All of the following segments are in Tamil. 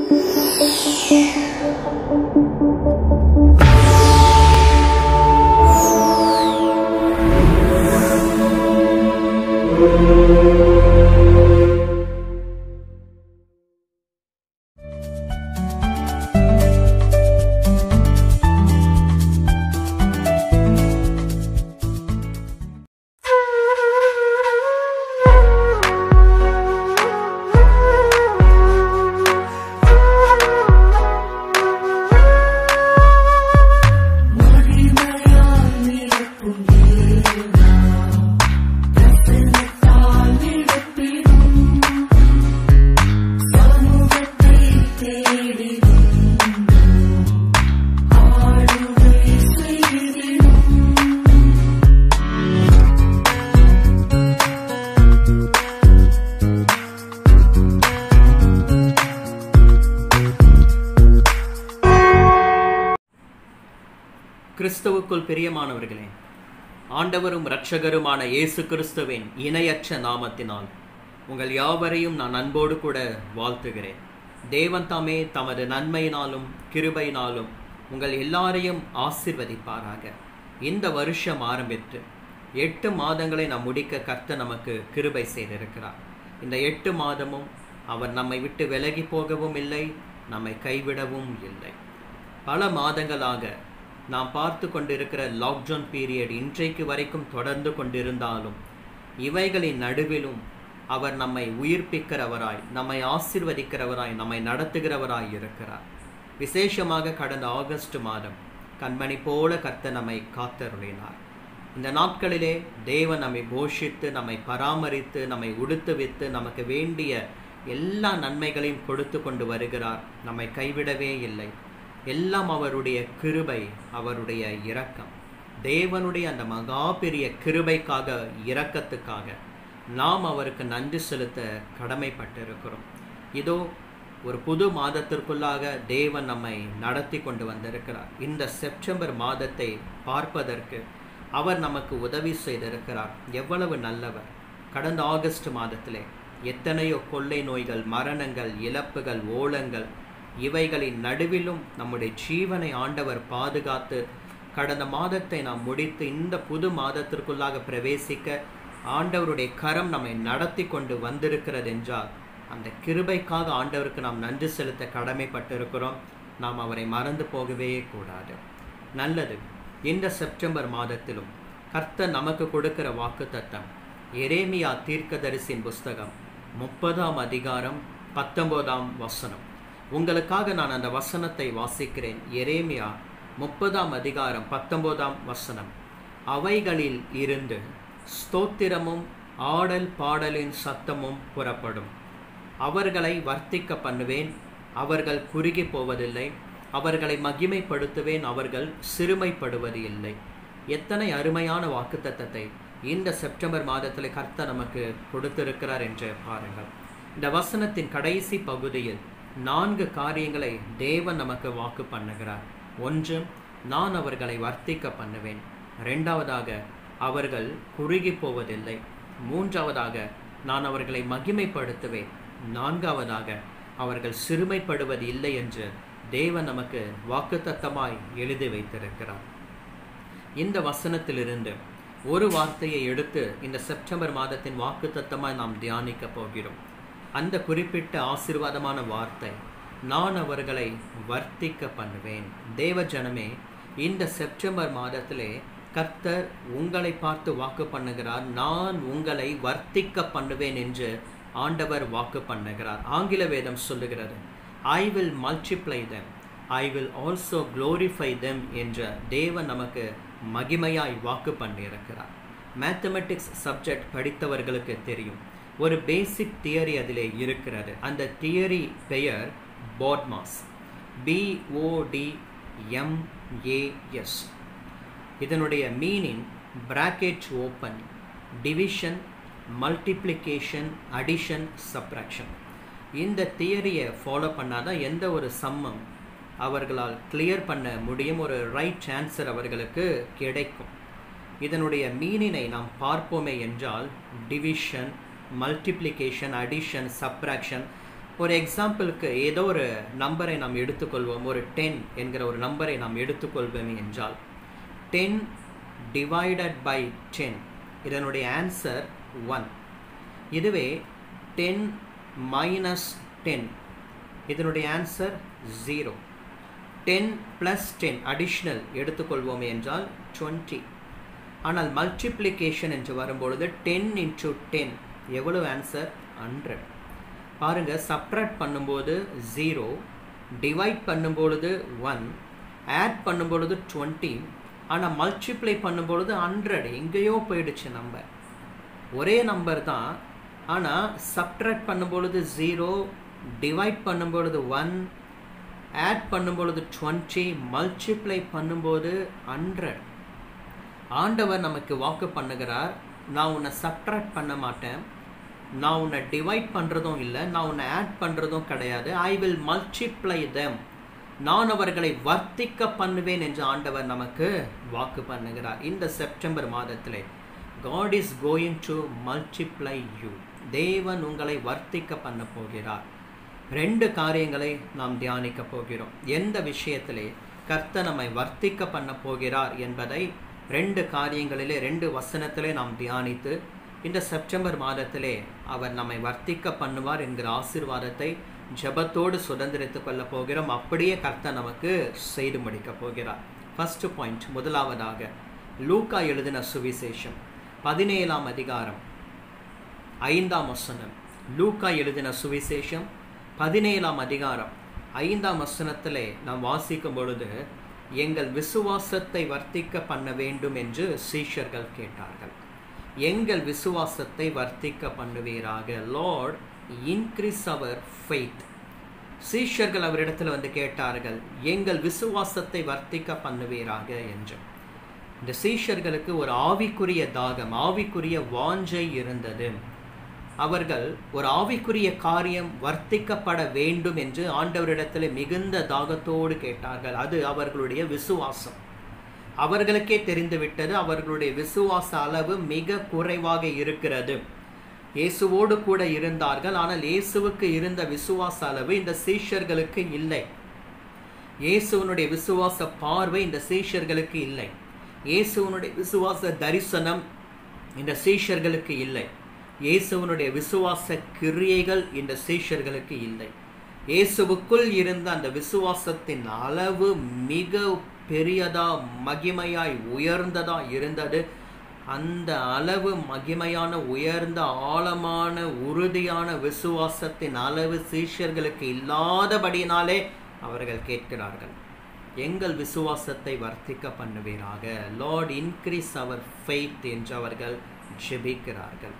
கிறிஸ்துவுக்குள் பிரியமானவர்களே ஆண்டவரும் இரட்சகருமான இயேசு கிறிஸ்துவின் இணையற்ற நாமத்தினால் உங்கள் யாவரையும் நான் அன்போடு கூட வாழ்த்துகிறேன் தேவன் தாமே தமது நன்மையினாலும் கிருபையினாலும் உங்கள் எல்லாரையும் ஆசிர்வதிப்பாராக இந்த வருஷம் ஆரம்பித்து எட்டு மாதங்களை நாம் முடிக்க கர்த்தர் நமக்கு கிருபை செய்திருக்கிறார் இந்த எட்டு மாதமும் அவர் நம்மை விட்டு விலகி போகவும் இல்லை நம்மை கைவிடவும் இல்லை பல மாதங்களாக நாம் பார்த்து கொண்டிருக்கிற லாக்டவுன் பீரியட் இன்றைக்கு வரைக்கும் தொடர்ந்து கொண்டிருந்தாலும் இவைகளின் நடுவிலும் அவர் நம்மை உயிர்ப்பிக்கிறவராய் நம்மை ஆசிர்வதிக்கிறவராய் நம்மை நடத்துகிறவராய் இருக்கிறார் விசேஷமாக கடந்த ஆகஸ்ட் மாதம் கண்மணி போல கர்த்த நம்மை காத்தருளினார் இந்த நாட்களிலே தேவன் நம்மை போஷித்து நம்மை பராமரித்து நம்மை உடுத்துவித்து நமக்கு வேண்டிய எல்லா நன்மைகளையும் கொடுத்து கொண்டு வருகிறார் நம்மை கைவிடவே இல்லை எல்லாம் அவருடைய கிருபை அவருடைய இரக்கம் தேவனுடைய அந்த மகா பெரிய கிருபைக்காக இரக்கத்துக்காக நாம் அவருக்கு நன்றி செலுத்த கடமைப்பட்டிருக்கிறோம் இதோ ஒரு புது மாதத்திற்குள்ளாக தேவன் நம்மை நடத்தி கொண்டு வந்திருக்கிறார் இந்த செப்டம்பர் மாதத்தை பார்ப்பதற்கு அவர் நமக்கு உதவி செய்திருக்கிறார் எவ்வளவு நல்லவர் கடந்த ஆகஸ்ட் மாதத்திலே எத்தனையோ கொள்ளை நோய்கள் மரணங்கள் இழப்புகள் ஓலங்கள் இவைகளின் நடுவிலும் நம்முடைய ஜீவனை ஆண்டவர் பாதுகாத்து கடந்த மாதத்தை நாம் முடித்து இந்த புது மாதத்திற்குள்ளாக பிரவேசிக்க ஆண்டவருடைய கரம் நம்மை நடத்தி கொண்டு வந்திருக்கிறது என்றால் அந்த கிருபைக்காக ஆண்டவருக்கு நாம் நன்றி செலுத்த கடமைப்பட்டிருக்கிறோம் நாம் அவரை மறந்து போகவே கூடாது நல்லது இந்த செப்டம்பர் மாதத்திலும் கர்த்தர் நமக்கு கொடுக்கிற வாக்கு தத்தம் எரேமியா தீர்க்கதரிசின் புஸ்தகம் முப்பதாம் அதிகாரம் பத்தொன்பதாம் வசனம் உங்களுக்காக நான் அந்த வசனத்தை வாசிக்கிறேன் எரேமியா முப்பதாம் அதிகாரம் பத்தொன்பதாம் வசனம் அவைகளில் இருந்து ஸ்தோத்திரமும் ஆடல் பாடலின் சத்தமும் புறப்படும் அவர்களை வர்த்திக்க பண்ணுவேன் அவர்கள் குறுகி போவதில்லை அவர்களை மகிமைப்படுத்துவேன் அவர்கள் சிறுமைப்படுவது இல்லை எத்தனை அருமையான வாக்குத்தத்தத்தை இந்த செப்டம்பர் மாதத்தில் கர்த்தர் நமக்கு கொடுத்திருக்கிறார் என்று பாருங்கள் இந்த வசனத்தின் கடைசி பகுதியில் நான்கு காரியங்களை தேவன் நமக்கு வாக்கு பண்ணுகிறார் ஒன்று நான் அவர்களை வர்த்திக்க பண்ணுவேன் ரெண்டாவதாக அவர்கள் குறுகி போவதில்லை மூன்றாவதாக நான் அவர்களை மகிமைப்படுத்துவேன் நான்காவதாக அவர்கள் சிறுமைப்படுவது இல்லை என்று தேவன் நமக்கு வாக்குத்தத்தமாய் எழுதி வைத்திருக்கிறார் இந்த வசனத்திலிருந்து ஒரு வார்த்தையை எடுத்து இந்த செப்டம்பர் மாதத்தின் வாக்குத்தத்தமாய் நாம் தியானிக்க போகிறோம் அந்த குறிப்பிட்ட ஆசிர்வாதமான வார்த்தை நான் அவர்களை வர்த்திக்க பண்ணுவேன் தேவ ஜனமே இந்த செப்டம்பர் மாதத்திலே கர்த்தர் உங்களை பார்த்து வாக்கு பண்ணுகிறார் நான் உங்களை வர்த்திக்க பண்ணுவேன் என்று ஆண்டவர் வாக்கு பண்ணுகிறார் ஆங்கில வேதம் சொல்லுகிறது I will multiply them I will also glorify them என்ற தேவன் நமக்கு மகிமையாய் வாக்கு பண்ணியிருக்கிறார் மேத்தமெட்டிக்ஸ் சப்ஜெக்ட் படித்தவர்களுக்கு தெரியும் ஒரு பேசிக் தியரி அதிலே இருக்கிறது அந்த தியரி பெயர் பாட்மாஸ் பிஓடி எம்ஏஎஸ் இதனுடைய meaning bracket open division multiplication addition subtraction இந்த தியரியை ஃபாலோ பண்ணாதான் எந்த ஒரு சம்மம் அவர்களால் கிளியர் பண்ண முடியும் ஒரு ரைட் ஆன்சர் அவர்களுக்கு கிடைக்கும் இதனுடைய மீனினை நாம் பார்ப்போமே என்றால் டிவிஷன் மல்டிப்ளிகேஷன் அடிஷன் சப்ராக்ஷன் ஒரு எக்ஸாம்பிளுக்கு ஏதோ ஒரு நம்பரை நாம் எடுத்துக்கொள்வோம் ஒரு டென் என்கிற ஒரு நம்பரை நாம் எடுத்துக்கொள்வோம் என்றால் டென் டிவைடட் பை டென் இதனுடைய ஆன்சர் ஒன் இதுவே டென் மைனஸ் டென் இதனுடைய answer zero ten plus ten addition எடுத்துக்கொள்வோமே என்றால் டுவெண்ட்டி ஆனால் மல்டிப்ளிகேஷன் என்று வரும்பொழுது டென் இன்ட்டு டென் எவ்வளவு ஆன்சர் ஹண்ட்ரட் பாருங்கள் சப்ராக்ட் பண்ணும்போது ஜீரோ டிவைட் பண்ணும்பொழுது ஒன் ஆட் பண்ணும்பொழுது டுவெண்ட்டி ஆனால் மல்டிப்ளை பண்ணும்பொழுது ஹண்ட்ரட் எங்கேயோ போயிடுச்சு நம்பர் ஒரே நம்பர் தான் ஆனால் சப்ட்ராக்ட் பண்ணும்பொழுது ஜீரோ டிவைட் பண்ணும்பொழுது ஒன் ஆட் பண்ணும்பொழுது டுவெண்ட்டி மல்டிப்ளை பண்ணும்போது ஹண்ட்ரட் ஆண்டவர் நமக்கு வாக்கு பண்ணுகிறார் நான் உன்னை சப்ட்ராக்ட் பண்ண மாட்டேன் நான் உன்னை டிவைட் பண்ணுறதும் இல்லை நான் உன்னை ஆட் பண்ணுறதும் கிடையாது ஐ வில் மல்டிப்ளை தெம் நான் அவர்களை வர்த்திக்க பண்ணுவேன் என்று ஆண்டவர் நமக்கு வாக்கு பண்ணுகிறார் இந்த செப்டம்பர் மாதத்திலே God is going to multiply you தேவன் உங்களை வர்த்திக்க பண்ண போகிறார் ரெண்டு காரியங்களை நாம் தியானிக்க போகிறோம் எந்த விஷயத்திலே கர்த்த நம்மை வர்த்திக்க பண்ண போகிறார் என்பதை ரெண்டு காரியங்களிலே ரெண்டு வசனத்திலே நாம் தியானித்து இந்த செப்டம்பர் மாதத்திலே அவர் நம்மை வர்த்திக்க பண்ணுவார் என்கிற ஆசிர்வாதத்தை ஜபத்தோடு சுதந்திரித்துக் கொள்ள போகிறோம் அப்படியே கர்த்த நமக்கு செய்து முடிக்க போகிறார் ஃபர்ஸ்ட் பாயிண்ட் முதலாவதாக லூக்கா எழுதின சுவிசேஷம் பதினேழாம் அதிகாரம் ஐந்தாம் வசனம் லூக்கா எழுதின சுவிசேஷம் பதினேழாம் அதிகாரம் ஐந்தாம் வசனத்திலே நாம் வாசிக்கும் பொழுது எங்கள் விசுவாசத்தை வர்த்திக்க பண்ண வேண்டும் என்று சீஷர்கள் கேட்டார்கள் எங்கள் விசுவாசத்தை வர்த்திக்க பண்ணுவீராக லார்ட் இன்க்ரீஸ் அவர் ஃபெய்த் சீஷர்கள் அவரிடத்தில் வந்து கேட்டார்கள் எங்கள் விசுவாசத்தை வர்த்திக்க பண்ணுவீராக என்று இந்த சீஷர்களுக்கு ஒரு ஆவிக்குரிய தாகம் ஆவிக்குரிய வாஞ்சை இருந்தது அவர்கள் ஒரு ஆவிக்குரிய காரியம் வர்த்திக்கப்பட வேண்டும் என்று ஆண்டவரிடத்தில் மிகுந்த தாகத்தோடு கேட்டார்கள் அது அவர்களுடைய விசுவாசம் அவர்களுக்கே தெரிந்துவிட்டது அவர்களுடைய விசுவாச அளவு மிக குறைவாக இருக்கிறது இயேசுவோடு கூட இருந்தார்கள் ஆனால் இயேசுவுக்கு இருந்த விசுவாச அளவு இந்த சீஷர்களுக்கு இல்லை இயேசுவனுடைய விசுவாச பார்வை இந்த சீஷர்களுக்கு இல்லை இயேசுவனுடைய விசுவாச தரிசனம் இந்த சீஷர்களுக்கு இல்லை இயேசுவனுடைய விசுவாச கிரியைகள் இந்த சீஷர்களுக்கு இல்லை இயேசுவுக்குள் இருந்த அந்த விசுவாசத்தின் அளவு மிக பெரியதா மகிமையாய் உயர்ந்ததா இருந்தது அந்த அளவு மகிமையான உயர்ந்த ஆழமான உறுதியான விசுவாசத்தின் அளவு சீஷர்களுக்கு இல்லாதபடியினாலே அவர்கள் கேட்கிறார்கள் எங்கள் விசுவாசத்தை வர்த்திக்க பண்ணுவீராக லார்ட் இன்க்ரீஸ் அவர் ஃபெய்த் என்று அவர்கள் ஜெபிக்கிறார்கள்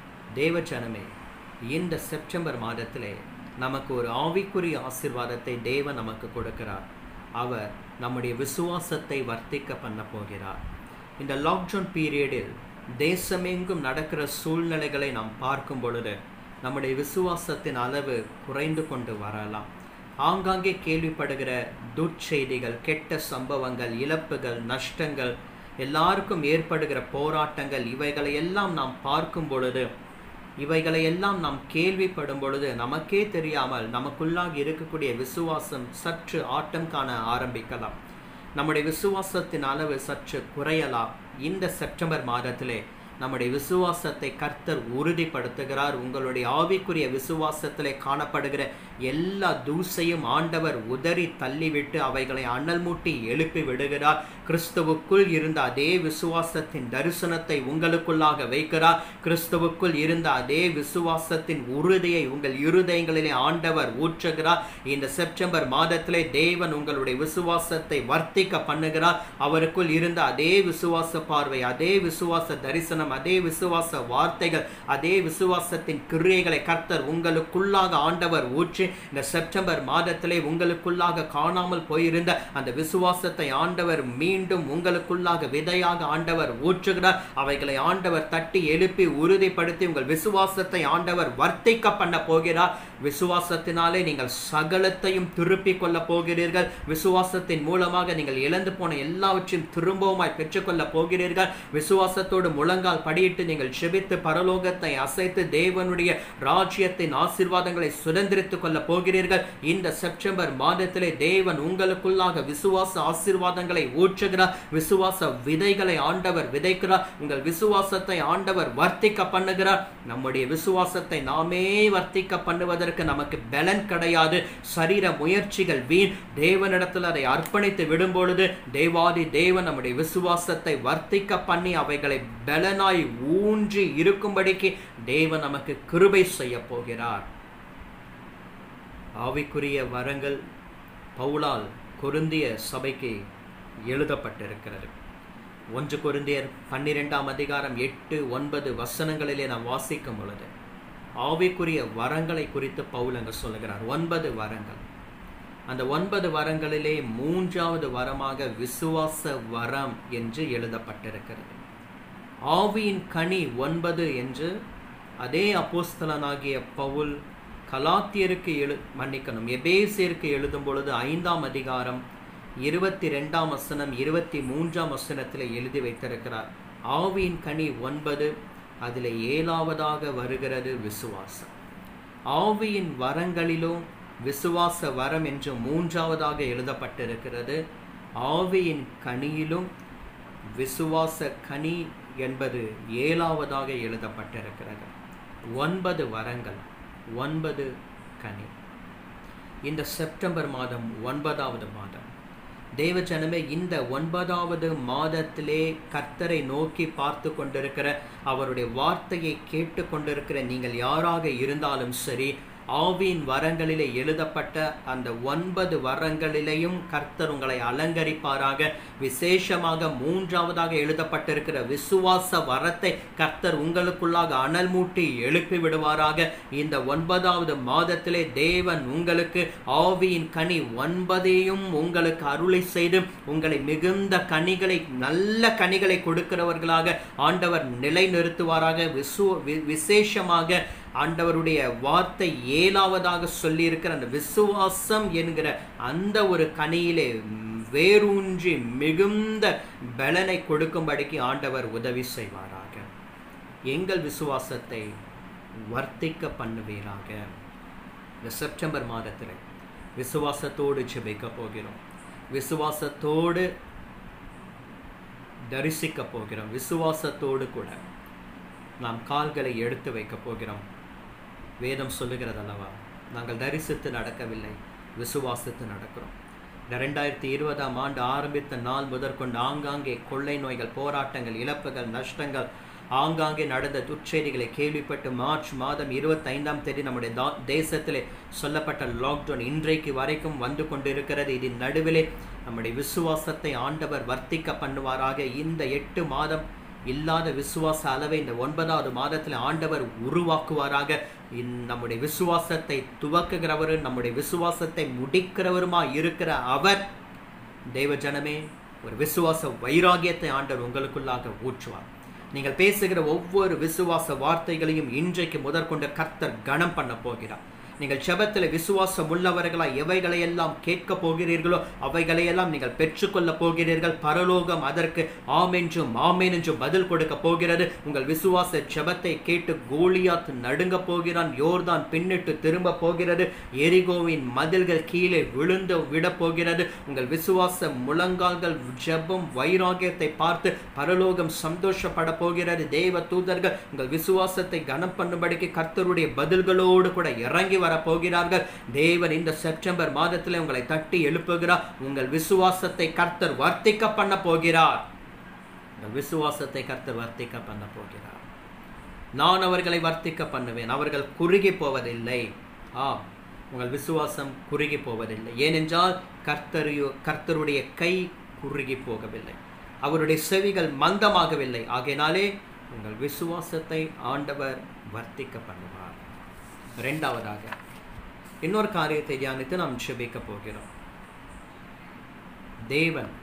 தேவஜனமே இந்த செப்டம்பர் மாதத்திலே நமக்கு ஒரு ஆவிக்குரிய ஆசிர்வாதத்தை தேவன் நமக்கு கொடுக்கிறார் அவர் நம்முடைய விசுவாசத்தை வர்த்திக்க பண்ண போகிறார் இந்த லாக்டவுன் பீரியடில் தேசமெங்கும் நடக்கிற சூழ்நிலைகளை நாம் பார்க்கும் பொழுது நம்முடைய விசுவாசத்தின் அளவு குறைந்து கொண்டு வரலாம் ஆங்காங்கே கேள்விப்படுகிற துர்ச்செய்திகள் கெட்ட சம்பவங்கள் இழப்புகள் நஷ்டங்கள் எல்லாருக்கும் ஏற்படுகிற போராட்டங்கள் இவைகளை எல்லாம் நாம் பார்க்கும் பொழுது இவைகளை எல்லாம் நாம் கேள்விப்படும் பொழுது நமக்கே தெரியாமல் நமக்குள்ளாக இருக்கக்கூடிய விசுவாசம் சற்று ஆட்டம் காண ஆரம்பிக்கலாம் நம்முடைய விசுவாசத்தின் அளவு சற்று குறையலாம் இந்த செப்டம்பர் மாதத்திலே நம்முடைய விசுவாசத்தை கர்த்தர் உறுதிப்படுத்துகிறார் உங்களுடைய ஆவிக்குரிய விசுவாசத்திலே காணப்படுகிற எல்லா தூசையும் ஆண்டவர் உதறி தள்ளிவிட்டு அவைகளை அனல் மூட்டி எழுப்பி விடுகிறார் கிறிஸ்துவுக்குள் இருந்த அதே விசுவாசத்தின் தரிசனத்தை உங்களுக்குள்ளாக வைக்கிறார் கிறிஸ்துவுக்குள் இருந்த அதே விசுவாசத்தின் உறுதியை உங்கள் இருதயங்களிலே ஆண்டவர் ஊற்றுகிறார் இந்த செப்டம்பர் மாதத்திலே தேவன் உங்களுடைய விசுவாசத்தை வர்த்திக்க பண்ணுகிறார் அவருக்குள் இருந்த அதே விசுவாச பார்வை அதே விசுவாச தரிசனம் அதே விசுவாச வார்த்தைகள் அதே விசுவாசத்தின் கிரியைகளை கர்த்தர் உங்களுக்குள்ளாக ஆண்டவர் ஊற்றி இந்த செப்டம்பர் மாதத்திலே உங்களுக்குள்ளாக காணாமல் போயிருந்த அந்த விசுவாசத்தை ஆண்டவர் மீண்டும் உங்களுக்குள்ளாக விதையாக ஆண்டவர் ஊற்றுகிறார் அவைகளை ஆண்டவர் தட்டி எழுப்பி உறுதிப்படுத்தி உங்கள் விசுவாசத்தை ஆண்டவர் வர்த்திக்க பண்ண போகிறார் விசுவாசத்தினாலே நீங்கள் சகலத்தையும் திருப்பிக் கொள்ளப் போகிறீர்கள் விசுவாசத்தின் மூலமாக நீங்கள் இழந்து போன எல்லாவற்றையும் திரும்பவுமாய் பெற்றுக்கொள்ளப் போகிறீர்கள் விசுவாசத்தோடு முழங்கால் படியிட்டு நீங்கள் செபித்து பரலோகத்தை அசைத்து தேவனுடைய ராஜ்யத்தின் ஆசீர்வாதங்களை சுதந்திரித்துக் கொள்ளப் போகிறீர்கள் இந்த செப்டம்பர் மாதத்திலே தேவன் உங்களுக்குள்ளாக விசுவாச ஆசீர்வாதங்களை ஊற்றுகிறார் விசுவாச விதைகளை ஆண்டவர் விதைக்கிறார் உங்கள் விசுவாசத்தை ஆண்டவர் வர்த்திக்க பண்ணுகிறார் நம்முடைய விசுவாசத்தை நாமே வர்த்திக்க பண்ணுவதற்கு நமக்கு பலன் கிடையாது சரீர முயற்சிகள் வீண் தேவனிடத்தில் அதை அர்ப்பணித்து விடும் பொழுது தேவாதி தேவன் நம்முடைய விசுவாசத்தை வர்த்திக்க பண்ணி அவைகளை பலனாய் ஊன்றி இருக்கும்படிக்கு தேவன் நமக்கு கிருபை செய்ய போகிறார் ஆவிக்குரிய வரங்கள் பவுலால் கொருந்திய சபைக்கு எழுதப்பட்டிருக்கிறது ஒன்று கொருந்தியர் பன்னிரெண்டாம் அதிகாரம் எட்டு ஒன்பது வசனங்களிலே நாம் வாசிக்கும் பொழுது ஆவிக்குரிய வரங்களை குறித்து பவுல் அங்கு சொல்லுகிறார் ஒன்பது வரங்கள் அந்த ஒன்பது வரங்களிலே மூன்றாவது வரமாக விசுவாச வரம் என்று எழுதப்பட்டிருக்கிறது ஆவியின் கனி ஒன்பது என்று அதே அப்போஸ்தலனாகிய பவுல் கலாத்தியருக்கு எழு மன்னிக்கணும் எபேசியருக்கு எழுதும் பொழுது ஐந்தாம் அதிகாரம் இருபத்தி ரெண்டாம் வசனம் இருபத்தி மூன்றாம் வசனத்தில் எழுதி வைத்திருக்கிறார் ஆவியின் கனி ஒன்பது அதில் ஏழாவதாக வருகிறது விசுவாசம் ஆவியின் வரங்களிலும் விசுவாச வரம் என்று மூன்றாவதாக எழுதப்பட்டிருக்கிறது ஆவியின் கனியிலும் விசுவாச கனி என்பது ஏழாவதாக எழுதப்பட்டிருக்கிறது ஒன்பது வரங்கள் ஒன்பது கனி இந்த செப்டம்பர் மாதம் ஒன்பதாவது மாதம் தேவ ஜனமே இந்த ஒன்பதாவது மாதத்திலே கர்த்தரை நோக்கி பார்த்து கொண்டிருக்கிற அவருடைய வார்த்தையை கேட்டு கொண்டிருக்கிற நீங்கள் யாராக இருந்தாலும் சரி ஆவியின் வரங்களிலே எழுதப்பட்ட அந்த ஒன்பது வரங்களிலேயும் கர்த்தர் உங்களை அலங்கரிப்பாராக விசேஷமாக மூன்றாவதாக எழுதப்பட்டிருக்கிற விசுவாச வரத்தை கர்த்தர் உங்களுக்குள்ளாக அனல் மூட்டி எழுப்பி விடுவாராக இந்த ஒன்பதாவது மாதத்திலே தேவன் உங்களுக்கு ஆவியின் கனி ஒன்பதையும் உங்களுக்கு அருளை செய்து உங்களை மிகுந்த கனிகளை நல்ல கனிகளை கொடுக்கிறவர்களாக ஆண்டவர் நிலை நிறுத்துவாராக விசு விசேஷமாக ஆண்டவருடைய வார்த்தை ஏழாவதாக சொல்லியிருக்கிற அந்த விசுவாசம் என்கிற அந்த ஒரு கனியிலே வேரூன்றி மிகுந்த பலனை கொடுக்கும்படிக்கு ஆண்டவர் உதவி செய்வாராக எங்கள் விசுவாசத்தை வர்த்திக்க பண்ணுவீராக இந்த செப்டம்பர் மாதத்தில் விசுவாசத்தோடு ஜெபிக்க போகிறோம் விசுவாசத்தோடு தரிசிக்க போகிறோம் விசுவாசத்தோடு கூட நாம் கால்களை எடுத்து வைக்க போகிறோம் வேதம் சொல்லுகிறது அல்லவா நாங்கள் தரிசித்து நடக்கவில்லை விசுவாசித்து நடக்கிறோம் இந்த ரெண்டாயிரத்தி இருபதாம் ஆண்டு ஆரம்பித்த நாள் முதற்கொண்டு ஆங்காங்கே கொள்ளை நோய்கள் போராட்டங்கள் இழப்புகள் நஷ்டங்கள் ஆங்காங்கே நடந்த துச்செய்திகளை கேள்விப்பட்டு மார்ச் மாதம் இருபத்தைந்தாம் தேதி நம்முடைய தா தேசத்திலே சொல்லப்பட்ட லாக்டவுன் இன்றைக்கு வரைக்கும் வந்து கொண்டிருக்கிறது இதன் நடுவிலே நம்முடைய விசுவாசத்தை ஆண்டவர் வர்த்திக்க பண்ணுவாராக இந்த எட்டு மாதம் இல்லாத விசுவாச அளவை இந்த ஒன்பதாவது மாதத்தில் ஆண்டவர் உருவாக்குவாராக நம்முடைய விசுவாசத்தை துவக்குகிறவர் நம்முடைய விசுவாசத்தை முடிக்கிறவருமா இருக்கிற அவர் தெய்வ ஜனமே ஒரு விசுவாச வைராகியத்தை ஆண்டவர் உங்களுக்குள்ளாக ஊற்றுவார் நீங்கள் பேசுகிற ஒவ்வொரு விசுவாச வார்த்தைகளையும் இன்றைக்கு முதற்கொண்டு கர்த்தர் கனம் பண்ண போகிறார் நீங்கள் செபத்தில் விசுவாசம் உள்ளவர்களாய் எவைகளையெல்லாம் கேட்க போகிறீர்களோ அவைகளையெல்லாம் நீங்கள் பெற்றுக்கொள்ள போகிறீர்கள் பரலோகம் அதற்கு ஆமென்றும் ஆமேன் என்றும் பதில் கொடுக்க போகிறது உங்கள் விசுவாச செபத்தை கேட்டு கோலியாத் நடுங்க போகிறான் யோர்தான் பின்னிட்டு திரும்ப போகிறது எரிகோவின் மதில்கள் கீழே விழுந்து விட போகிறது உங்கள் விசுவாச முழங்கால்கள் ஜெபம் வைராகியத்தை பார்த்து பரலோகம் சந்தோஷப்பட போகிறது தேவ தூதர்கள் உங்கள் விசுவாசத்தை கனம் பண்ணும்படிக்கு கர்த்தருடைய பதில்களோடு கூட இறங்கி வர போகிறார்கள் தேவன் இந்த செப்டம்பர் மாதத்தில் உங்களை தட்டி எழுப்புகிறார் உங்கள் விசுவாசத்தை கர்த்தர் வர்த்திக்க பண்ண போகிறார் உங்கள் விசுவாசத்தை கர்த்தர் வர்த்திக்க பண்ண போகிறார் நான் அவர்களை வர்த்திக்க பண்ணுவேன் அவர்கள் குறுகி போவதில்லை ஆ உங்கள் விசுவாசம் குறுகி போவதில்லை ஏனென்றால் கர்த்தரையோ கர்த்தருடைய கை குறுகி போகவில்லை அவருடைய செவிகள் மந்தமாகவில்லை ஆகையினாலே உங்கள் விசுவாசத்தை ஆண்டவர் வர்த்திக்க பண்ணுவார் ரெண்டாவதாக இன்னொரு காரியத்தை தியானித்து நாம் செபிக்க போகிறோம் தேவன்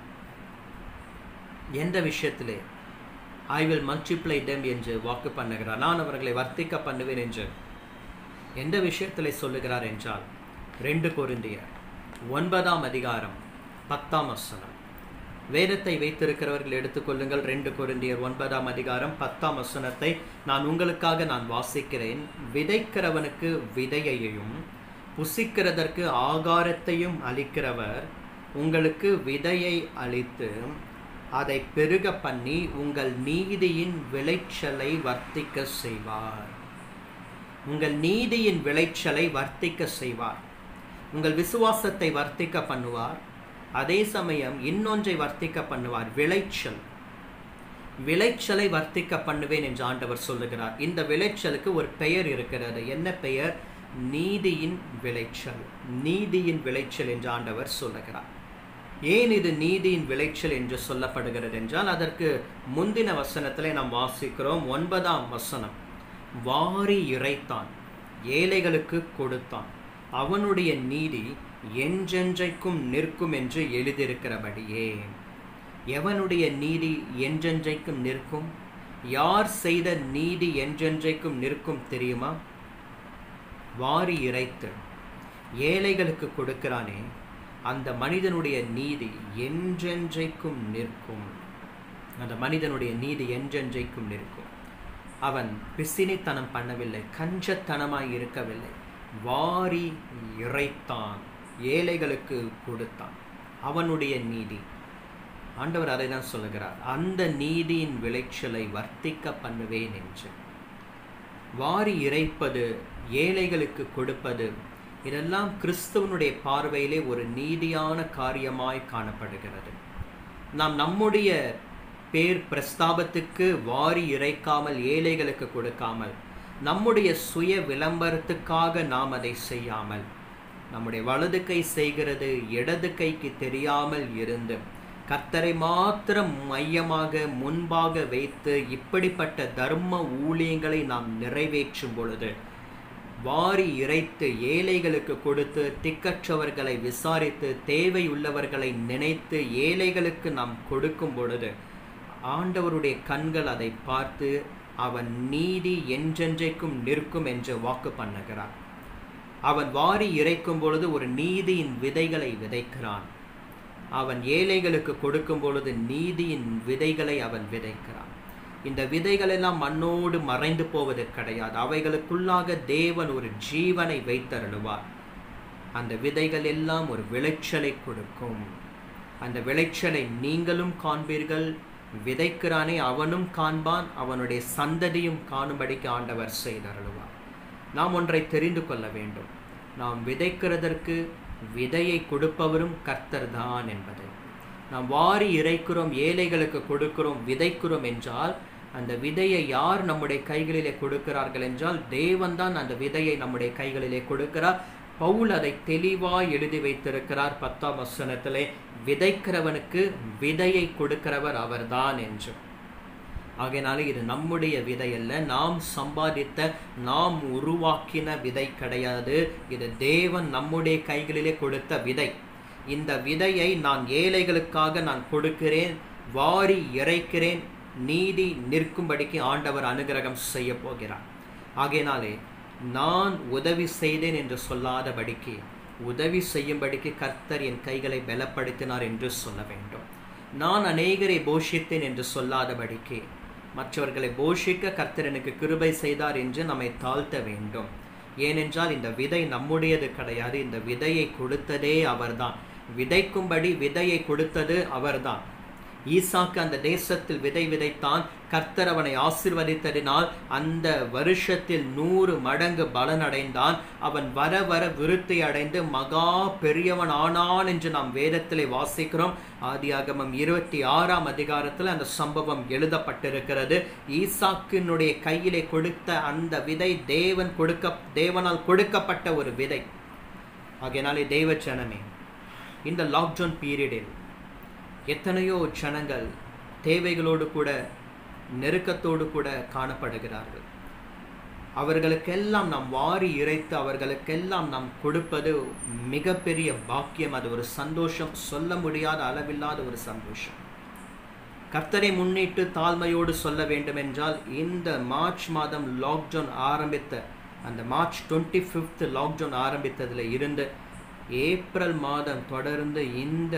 எந்த விஷயத்திலே ஐ வில் மல்டிப்ளை டெம் என்று வாக்கு பண்ணுகிறார் நான் அவர்களை வர்த்திக்க பண்ணுவேன் என்று எந்த விஷயத்தில் சொல்லுகிறார் என்றால் ரெண்டு கொருந்தியர் ஒன்பதாம் அதிகாரம் பத்தாம் வசனம் வேதத்தை வைத்திருக்கிறவர்கள் எடுத்துக்கொள்ளுங்கள் ரெண்டு கொருந்தியர் ஒன்பதாம் அதிகாரம் பத்தாம் வசனத்தை நான் உங்களுக்காக நான் வாசிக்கிறேன் விதைக்கிறவனுக்கு விதையையும் புசிக்கிறதற்கு ஆகாரத்தையும் அளிக்கிறவர் உங்களுக்கு விதையை அளித்து அதை பெருக பண்ணி உங்கள் நீதியின் விளைச்சலை வர்த்திக்க செய்வார் உங்கள் நீதியின் விளைச்சலை வர்த்திக்க செய்வார் உங்கள் விசுவாசத்தை வர்த்திக்க பண்ணுவார் அதே சமயம் இன்னொன்றை வர்த்திக்க பண்ணுவார் விளைச்சல் விளைச்சலை வர்த்திக்க பண்ணுவேன் என்று ஆண்டவர் சொல்லுகிறார் இந்த விளைச்சலுக்கு ஒரு பெயர் இருக்கிறது என்ன பெயர் நீதியின் விளைச்சல் நீதியின் விளைச்சல் என்று ஆண்டவர் சொல்லுகிறார் ஏன் இது நீதியின் விளைச்சல் என்று சொல்லப்படுகிறது என்றால் அதற்கு முந்தின வசனத்திலே நாம் வாசிக்கிறோம் ஒன்பதாம் வசனம் வாரி இறைத்தான் ஏழைகளுக்கு கொடுத்தான் அவனுடைய நீதி என்றென்றைக்கும் நிற்கும் என்று எழுதியிருக்கிறபடியே எவனுடைய நீதி என்றென்றைக்கும் நிற்கும் யார் செய்த நீதி என்றென்றைக்கும் நிற்கும் தெரியுமா வாரி இறைத்து ஏழைகளுக்கு கொடுக்கிறானே அந்த மனிதனுடைய நீதி என்றென்றைக்கும் நிற்கும் அந்த மனிதனுடைய நீதி என்றென்றைக்கும் நிற்கும் அவன் பிசினித்தனம் பண்ணவில்லை கஞ்சத்தனமாய் இருக்கவில்லை வாரி இறைத்தான் ஏழைகளுக்கு கொடுத்தான் அவனுடைய நீதி ஆண்டவர் அதை தான் சொல்லுகிறார் அந்த நீதியின் விளைச்சலை வர்த்திக்க பண்ணுவேன் என்று வாரி இறைப்பது ஏழைகளுக்கு கொடுப்பது இதெல்லாம் கிறிஸ்துவனுடைய பார்வையிலே ஒரு நீதியான காரியமாய் காணப்படுகிறது நாம் நம்முடைய பேர் பிரஸ்தாபத்துக்கு வாரி இறைக்காமல் ஏழைகளுக்கு கொடுக்காமல் நம்முடைய சுய விளம்பரத்துக்காக நாம் அதை செய்யாமல் நம்முடைய வலது கை செய்கிறது இடது கைக்கு தெரியாமல் இருந்து கர்த்தரை மாத்திரம் மையமாக முன்பாக வைத்து இப்படிப்பட்ட தர்ம ஊழியங்களை நாம் நிறைவேற்றும் பொழுது வாரி இறைத்து ஏழைகளுக்கு கொடுத்து திக்கற்றவர்களை விசாரித்து தேவையுள்ளவர்களை நினைத்து ஏழைகளுக்கு நாம் கொடுக்கும் பொழுது ஆண்டவருடைய கண்கள் அதை பார்த்து அவன் நீதி என்றென்றைக்கும் நிற்கும் என்று வாக்கு பண்ணுகிறான் அவன் வாரி இறைக்கும் பொழுது ஒரு நீதியின் விதைகளை விதைக்கிறான் அவன் ஏழைகளுக்கு கொடுக்கும் பொழுது நீதியின் விதைகளை அவன் விதைக்கிறான் இந்த விதைகள் எல்லாம் மண்ணோடு மறைந்து போவது கிடையாது அவைகளுக்குள்ளாக தேவன் ஒரு ஜீவனை வைத்தருளுவார் அந்த விதைகள் எல்லாம் ஒரு விளைச்சலை கொடுக்கும் அந்த விளைச்சலை நீங்களும் காண்பீர்கள் விதைக்கிறானே அவனும் காண்பான் அவனுடைய சந்ததியும் காணும்படிக்கு ஆண்டவர் செய்தருளுவார் நாம் ஒன்றை தெரிந்து கொள்ள வேண்டும் நாம் விதைக்கிறதற்கு விதையை கொடுப்பவரும் கர்த்தர் தான் என்பது நாம் வாரி இறைக்கிறோம் ஏழைகளுக்கு கொடுக்கிறோம் விதைக்கிறோம் என்றால் அந்த விதையை யார் நம்முடைய கைகளிலே கொடுக்கிறார்கள் என்றால் தேவன் தான் அந்த விதையை நம்முடைய கைகளிலே கொடுக்கிறார் பவுல் அதை தெளிவாய் எழுதி வைத்திருக்கிறார் பத்தாம் வசனத்திலே விதைக்கிறவனுக்கு விதையை கொடுக்கிறவர் அவர்தான் என்று ஆகையினால இது நம்முடைய விதை அல்ல நாம் சம்பாதித்த நாம் உருவாக்கின விதை கிடையாது இது தேவன் நம்முடைய கைகளிலே கொடுத்த விதை இந்த விதையை நான் ஏழைகளுக்காக நான் கொடுக்கிறேன் வாரி இறைக்கிறேன் நீதி நிற்கும்படிக்கு ஆண்டவர் அனுகிரகம் செய்ய போகிறார் ஆகையினாலே நான் உதவி செய்தேன் என்று சொல்லாதபடிக்கு உதவி செய்யும்படிக்கு கர்த்தர் என் கைகளை பலப்படுத்தினார் என்று சொல்ல வேண்டும் நான் அநேகரை போஷித்தேன் என்று சொல்லாதபடிக்கு மற்றவர்களை போஷிக்க கர்த்தர் எனக்கு கிருபை செய்தார் என்று நம்மை தாழ்த்த வேண்டும் ஏனென்றால் இந்த விதை நம்முடையது கிடையாது இந்த விதையை கொடுத்ததே அவர்தான் விதைக்கும்படி விதையை கொடுத்தது அவர்தான் ஈசாக்கு அந்த தேசத்தில் விதை விதைத்தான் கர்த்தர் அவனை ஆசிர்வதித்ததினால் அந்த வருஷத்தில் நூறு மடங்கு பலன் அடைந்தான் அவன் வர வர விருத்தி அடைந்து மகா பெரியவன் ஆனான் என்று நாம் வேதத்திலே வாசிக்கிறோம் ஆதியாகமம் இருபத்தி ஆறாம் அதிகாரத்தில் அந்த சம்பவம் எழுதப்பட்டிருக்கிறது ஈசாக்கினுடைய கையிலே கொடுத்த அந்த விதை தேவன் கொடுக்க தேவனால் கொடுக்கப்பட்ட ஒரு விதை ஆகையினாலே தெய்வ ஜனமே இந்த லாக்டவுன் பீரியடில் எத்தனையோ ஜனங்கள் தேவைகளோடு கூட நெருக்கத்தோடு கூட காணப்படுகிறார்கள் அவர்களுக்கெல்லாம் நாம் வாரி இறைத்து அவர்களுக்கெல்லாம் நாம் கொடுப்பது மிகப்பெரிய பாக்கியம் அது ஒரு சந்தோஷம் சொல்ல முடியாத அளவில்லாத ஒரு சந்தோஷம் கர்த்தரை முன்னிட்டு தாழ்மையோடு சொல்ல வேண்டுமென்றால் இந்த மார்ச் மாதம் லாக்டவுன் ஆரம்பித்த அந்த மார்ச் டுவெண்ட்டி ஃபிஃப்த் லாக்டவுன் ஆரம்பித்ததில் இருந்து ஏப்ரல் மாதம் தொடர்ந்து இந்த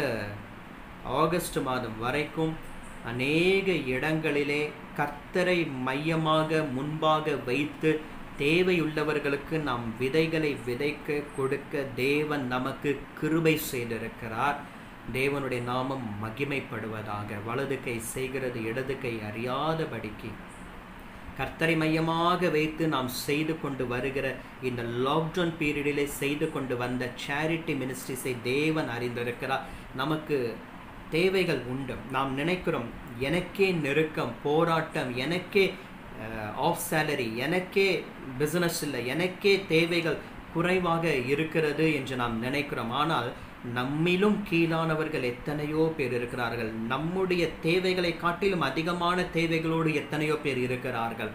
ஆகஸ்ட் மாதம் வரைக்கும் அநேக இடங்களிலே கர்த்தரை மையமாக முன்பாக வைத்து தேவையுள்ளவர்களுக்கு நாம் விதைகளை விதைக்க கொடுக்க தேவன் நமக்கு கிருபை செய்திருக்கிறார் தேவனுடைய நாமம் மகிமைப்படுவதாக வலது கை செய்கிறது இடது கை அறியாதபடிக்கு கர்த்தரை மையமாக வைத்து நாம் செய்து கொண்டு வருகிற இந்த லாக்டவுன் பீரியடிலே செய்து கொண்டு வந்த சேரிட்டி மினிஸ்ட்ரிஸை தேவன் அறிந்திருக்கிறார் நமக்கு தேவைகள் உண்டு நாம் நினைக்கிறோம் எனக்கே நெருக்கம் போராட்டம் எனக்கே ஆஃப் சேலரி எனக்கே பிஸ்னஸ் இல்லை எனக்கே தேவைகள் குறைவாக இருக்கிறது என்று நாம் நினைக்கிறோம் ஆனால் நம்மிலும் கீழானவர்கள் எத்தனையோ பேர் இருக்கிறார்கள் நம்முடைய தேவைகளை காட்டிலும் அதிகமான தேவைகளோடு எத்தனையோ பேர் இருக்கிறார்கள்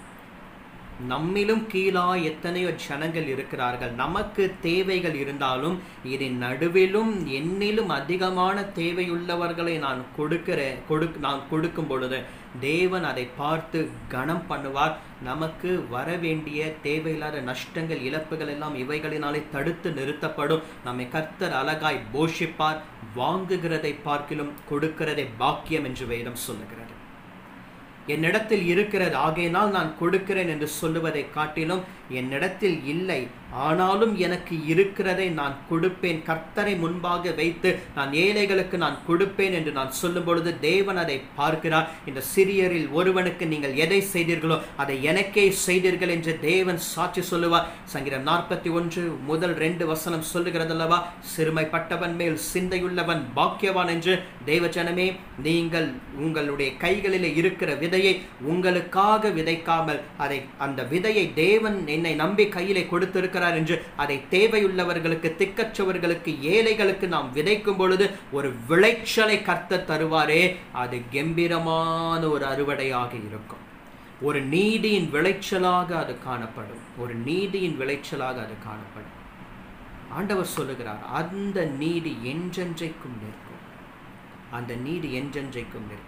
நம்மிலும் கீழா எத்தனையோ ஜனங்கள் இருக்கிறார்கள் நமக்கு தேவைகள் இருந்தாலும் இதன் நடுவிலும் என்னிலும் அதிகமான தேவையுள்ளவர்களை நான் கொடுக்கிறேன் கொடு நான் கொடுக்கும் பொழுது தேவன் அதை பார்த்து கனம் பண்ணுவார் நமக்கு வர வேண்டிய தேவையில்லாத நஷ்டங்கள் இழப்புகள் எல்லாம் இவைகளினாலே தடுத்து நிறுத்தப்படும் நம்மை கர்த்தர் அழகாய் போஷிப்பார் வாங்குகிறதை பார்க்கிலும் கொடுக்கிறதை பாக்கியம் என்று வேதம் சொல்லுகிறது என்னிடத்தில் இருக்கிறது ஆகையினால் நான் கொடுக்கிறேன் என்று சொல்லுவதை காட்டிலும் என்னிடத்தில் இல்லை ஆனாலும் எனக்கு இருக்கிறதை நான் கொடுப்பேன் கர்த்தரை முன்பாக வைத்து நான் ஏழைகளுக்கு நான் கொடுப்பேன் என்று நான் சொல்லும் பொழுது தேவன் அதை பார்க்கிறார் இந்த சிறியரில் ஒருவனுக்கு நீங்கள் எதை செய்தீர்களோ அதை எனக்கே செய்தீர்கள் என்று தேவன் சாட்சி சொல்லுவார் சங்கீதம் நாற்பத்தி ஒன்று முதல் ரெண்டு வசனம் சொல்லுகிறதல்லவா சிறுமைப்பட்டவன் மேல் சிந்தையுள்ளவன் பாக்கியவான் என்று தேவஜனமே நீங்கள் உங்களுடைய கைகளில் இருக்கிற விதையை உங்களுக்காக விதைக்காமல் அதை அந்த விதையை தேவன் என்னை நம்பி கையிலே கொடுத்திருக்கிறார் என்று அதை தேவையுள்ளவர்களுக்கு திக்கற்றவர்களுக்கு ஏழைகளுக்கு நாம் விதைக்கும் பொழுது ஒரு விளைச்சலை கர்த்த தருவாரே அது கம்பீரமான ஒரு அறுவடையாக இருக்கும் ஒரு நீதியின் விளைச்சலாக அது காணப்படும் ஒரு நீதியின் விளைச்சலாக அது காணப்படும் ஆண்டவர் சொல்லுகிறார் அந்த நீதி என்றென்றைக்கும் நிற்கும் அந்த நீதி என்றென்றைக்கும் நிற்கும்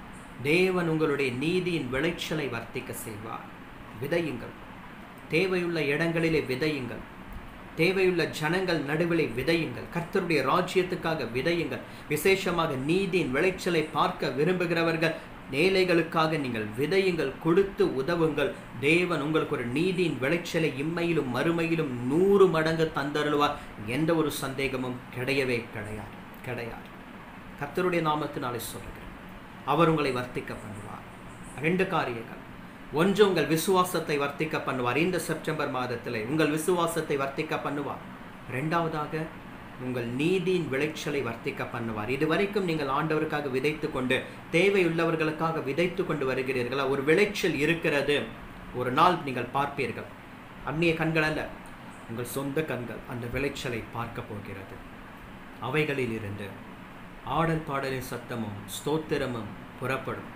தேவன் உங்களுடைய நீதியின் விளைச்சலை வர்த்திக்க செய்வார் விதையுங்கள் தேவையுள்ள இடங்களிலே விதையுங்கள் தேவையுள்ள ஜனங்கள் நடுவிலே விதையுங்கள் கர்த்தருடைய ராஜ்யத்துக்காக விதையுங்கள் விசேஷமாக நீதியின் விளைச்சலை பார்க்க விரும்புகிறவர்கள் ஏழைகளுக்காக நீங்கள் விதையுங்கள் கொடுத்து உதவுங்கள் தேவன் உங்களுக்கு ஒரு நீதியின் விளைச்சலை இம்மையிலும் மறுமையிலும் நூறு மடங்கு தந்தருள்வார் எந்த ஒரு சந்தேகமும் கிடையவே கிடையாது கிடையாது கர்த்தருடைய நாமத்தினாலே சொல்லுகிறேன் அவர் உங்களை வர்த்திக்க பண்ணுவார் ரெண்டு காரியங்கள் ஒன்று உங்கள் விசுவாசத்தை வர்த்திக்க பண்ணுவார் இந்த செப்டம்பர் மாதத்தில் உங்கள் விசுவாசத்தை வர்த்திக்க பண்ணுவார் ரெண்டாவதாக உங்கள் நீதியின் விளைச்சலை வர்த்திக்க பண்ணுவார் இதுவரைக்கும் நீங்கள் ஆண்டவருக்காக விதைத்து கொண்டு தேவையுள்ளவர்களுக்காக விதைத்து கொண்டு வருகிறீர்களா ஒரு விளைச்சல் இருக்கிறது ஒரு நாள் நீங்கள் பார்ப்பீர்கள் அந்நிய கண்கள் அல்ல உங்கள் சொந்த கண்கள் அந்த விளைச்சலை பார்க்க போகிறது அவைகளில் இருந்து ஆடல் பாடலின் சத்தமும் ஸ்தோத்திரமும் புறப்படும்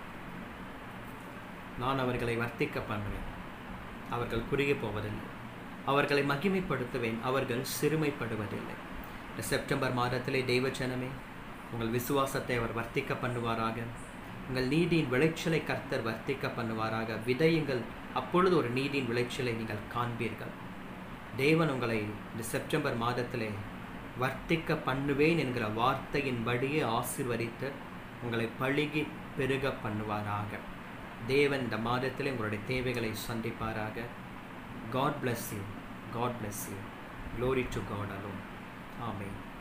நான் அவர்களை வர்த்திக்க பண்ணுவேன் அவர்கள் குறுகி போவதில்லை அவர்களை மகிமைப்படுத்துவேன் அவர்கள் சிறுமைப்படுவதில்லை இந்த செப்டம்பர் மாதத்திலே தெய்வச்சனமே உங்கள் விசுவாசத்தை அவர் வர்த்திக்க பண்ணுவாராக உங்கள் நீதியின் விளைச்சலை கர்த்தர் வர்த்திக்க பண்ணுவாராக விதையுங்கள் அப்பொழுது ஒரு நீதியின் விளைச்சலை நீங்கள் காண்பீர்கள் தேவன் உங்களை இந்த செப்டம்பர் மாதத்திலே வர்த்திக்க பண்ணுவேன் என்கிற வார்த்தையின்படியே ஆசிர்வதித்து உங்களை பழுகி பெருக பண்ணுவாராக தேவன் இந்த மாதத்தில் உங்களுடைய தேவைகளை சந்திப்பாராக God bless you God bless you glory to God alone amen